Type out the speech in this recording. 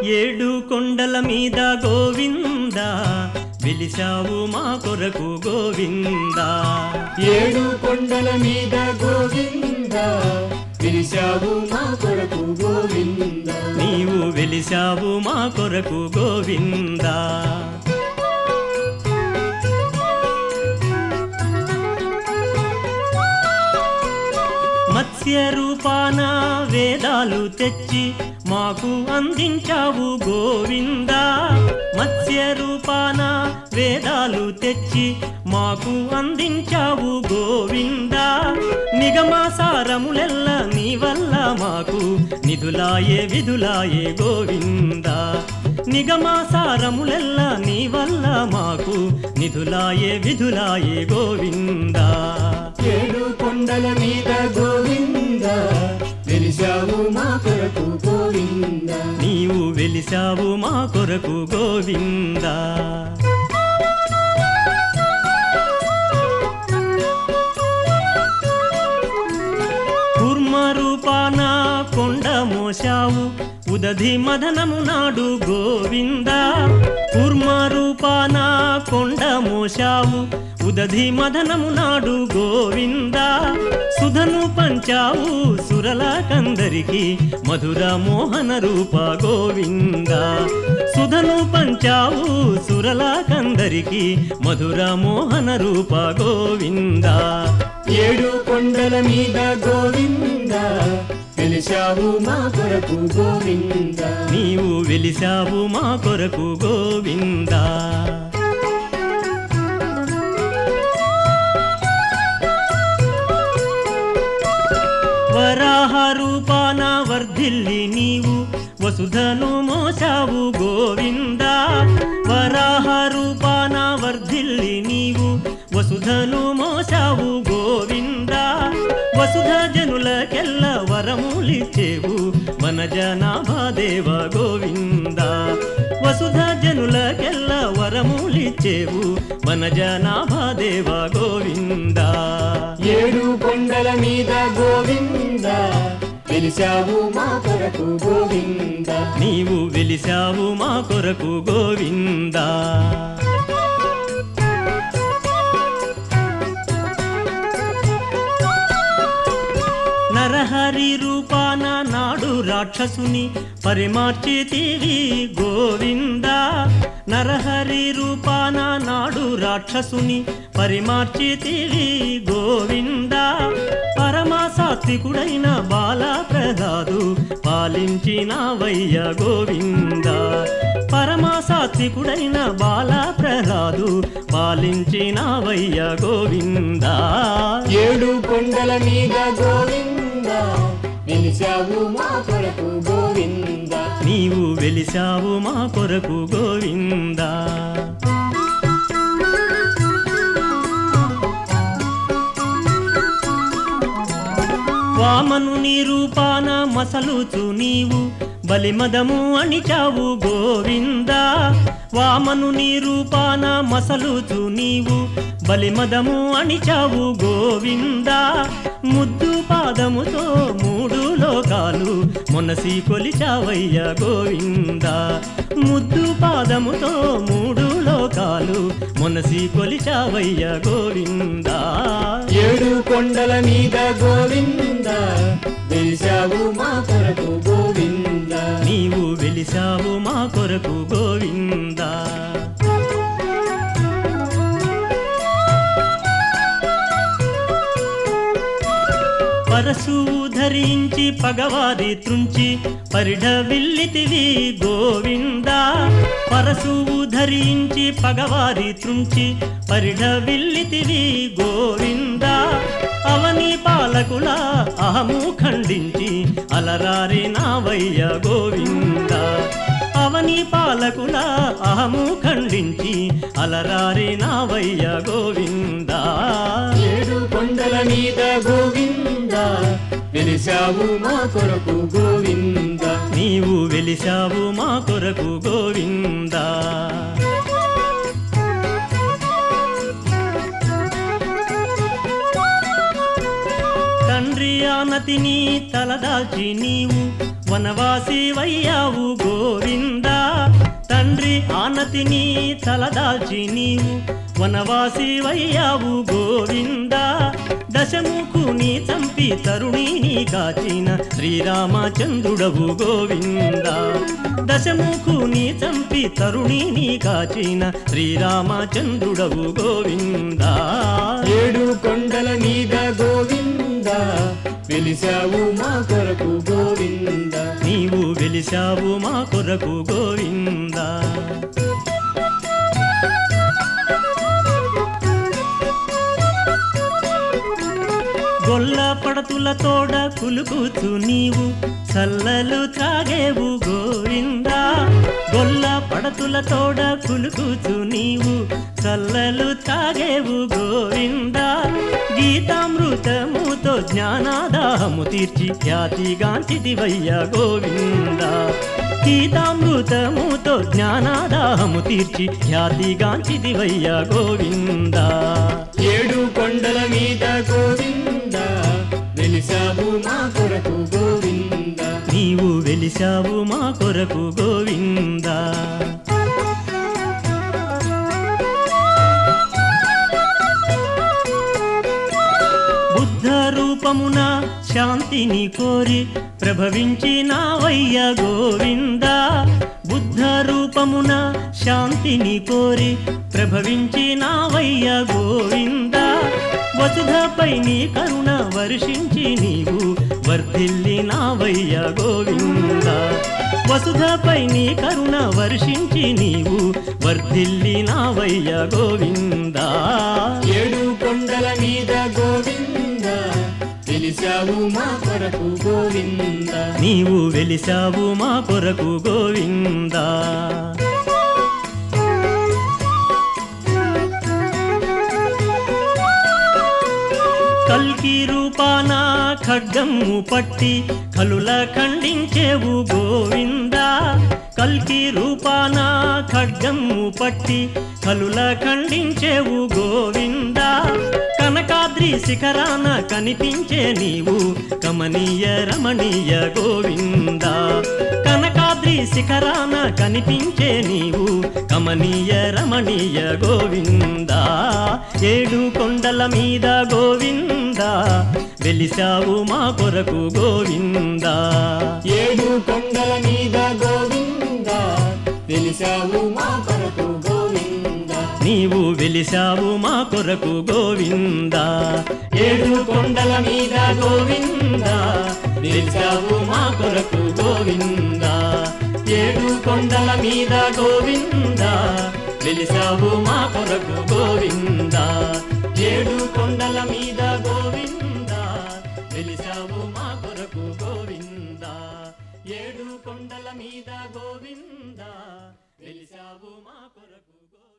ఏడు కొండల మీద గోవింద వెలిశావు మా కొరకు గోవింద ఏడు కొండల మీద గోవింద పిలిచావు మా కొరకు గోవింద నీవు వెలిశావు మా కొరకు గోవింద మత్స్య రూపాన వేదాలు తెచ్చి మాకు అందించావు గోవింద మత్స్య రూపాన వేదాలు తెచ్చి మాకు అందించావు గోవింద నిగమాసారములెల్ల నీ వల్ల మాకు నిధులాయే విధులాయే గోవింద నిగమాసారములెల్ల నీ వల్ల మాకు నిధులాయే విధులాయే గోవింద ఏడు కొండల మీద గోవింద పిలిచావు మా కొరకు గోవింద నీవు వెలిశావు మా కొరకు గోవింద కూర్మ రూపాన కొండ మోశావు ఉదధి మదనము నాడు గోవింద కూర్మ రూపాన కొండ మోశావు ఉదధి మదనము నాడు గోవింద సుధను పంచావు సురల కందరికి మధుర మోహన రూప గోవింద సుధను పంచావు సురల కందరికి మధుర మోహన రూప గోవింద ఏడు కొండల మీద గోవింద పిలిచావు మా కొరకు గోవింద నీవు వెలిశావు మా కొరకు గోవింద వరాహ రూపాన వర్ధిల్లి నీవు వసుధను మోసావు గోవింద వరాహ రూపాన వర్ధిల్లి నీవు వసుధను మోసావు గోవింద వసుధ జనులకెల్ల వరములిచ్చేవు మన జనాభాదేవ గోవింద వసుధ జనులకెల్ల వరములిచ్చేవు మన జనాభాదేవ గోవింద ఏడు కొండల మీద గోవింద పిలిచావు మా కొరకు గోవింద నీవు వెలిశావు మా కొరకు గోవింద నరహరి రూపాన నాడు రాక్షసుని పరిమార్చితివి గోవింద నరహరి రూపాన నాడు రాక్షసుని పరిమార్చితివి గోవింద పరమ సాత్వికుడైన బాల ప్రదాదు పాలించిన వయ్య గోవింద పరమ సాత్వికుడైన బాల ప్రహ్లాదు పాలించిన వయ్య గోవింద ఏడు కొండల మీద గోవింద పిలిచావు మా కొరకు గోవింద నీవు వెలిశావు మా కొరకు గోవింద వామనుని రూపాన మసలుచు నీవు బలిమదము అణిచావు గోవింద వామనుని రూపాన మసలుచు నీవు బలిమదము అణిచావు గోవింద ముద్దు పాదముతో మూడు లోకాలు మొనసి కొలిచావయ్య గోవింద ముద్దు పాదముతో మూడు లోకాలు మొనసి కొలిచావయ్య గోవింద ఏడు కొండల మీద గోవింద పిలిచావు మా కొరకు గోవింద నీవు వెలిశావు మా కొరకు గోవింద పరశువు ధరించి పగవారి త్రుంచి పరిఢవిల్లితివి గోవింద పరశువు ధరించి పగవారి త్రుంచి పరిఢవిల్లితివి గోవింద అవని పాలకుల అహము ఖండించి అలరారి నావయ్య గోవింద అవని పాలకుల అహము ఖండించి అలరారి నావయ్య గోవింద ఏడు కొండల మీద గోవింద పిలిచావు మా కొరకు గోవింద నీవు వెలిశావు మా కొరకు గోవింద తండ్రి ఆనతిని తలదాల్చి నీవు వనవాసి వయ్యావు గోవిందా తండ్రి ఆనతిని తలదాల్చి నీవు వనవాసి వయ్యావు గోవిందా దశముఖుని చంపి తరుణిని కాచిన శ్రీరామచంద్రుడవు గోవిందా దశముఖుని చంపి తరుణిని కాచిన శ్రీరామచంద్రుడవు గోవిందా ఏడు కొండల మీద గోవింద వెలిసావు మా కొరకు గోవింద నీవు వెలిశావు మా కొరకు గోవిందా గొల్ల పడతుల తోడ కులుకుతూ నీవు చల్లలు త్రాగేవు గోవిందా గొల్ల పడతుల తోడ కులుకుతూ నీవు చల్లలు త్రాగేవు గోవిందా గీతామృతముతో జ్ఞానాదాహము తీర్చి ఖ్యాతిగాంచిదివయ్య గోవిందా గీతామృతముతో జ్ఞానాదాహము తీర్చి ఖ్యాతిగాంచిదివయ్య గోవిందా ఏడు కొండల మీద గోవింద వెలిసావు మా కొరకు గోవింద నీవు వెలిశావు మా కొరకు గోవిందా బుద్ధ రూపమున శాంతిని కోరి ప్రభవించినావయ్య గోవిందా బుద్ధ రూపమున శాంతిని కోరి ప్రభవించినావయ్య గోవిందా వసుధపై నీ కరుణ వర్షించి నీవు వర్ధిల్లినావయ్య గోవిందా వసుధపై నీ కరుణ వర్షించి నీవు వర్ధిల్లినావయ్య గోవిందా ఏడు కొండల మీద గోవింద వెలిసావు మా కొరకు గోవింద నీవు వెలిశావు మా కొరకు గోవిందా కల్కి రూపాన ఖడ్గము పట్టి కలుల ఖండించేవు గోవిందా కల్కి రూపాన ఖడ్గము పట్టి కలుల ఖండించేవు గోవిందా కనకాద్రి శిఖరాన కనిపించే నీవు కమనీయ రమణీయ గోవిందా కనకాద్రి శిఖరాన కనిపించే నీవు కమనీయ రమణీయ గోవిందా ఏడు కొండల మీద గోవిందా వెలిశావు మా కొరకు గోవిందా ఏడు కొండల మీద గోవింద వెలిసావు మా కొరకు గోవింద నీవు వెలిశావు మా కొరకు గోవిందా ఏడు కొండల మీద గోవిందా వెలిశావు మా కొరకు గోవిందా ఏడు కొండల మీద గోవిందా వెలిశావు మా కొరకు గోవిందా ఏడు కొండల మీద గోవిందా వెలిశావు మా కొరకు గోవిందా ఏడు కొండల మీద గోవిందా వెలిశావు మా కొరకు గోవిందా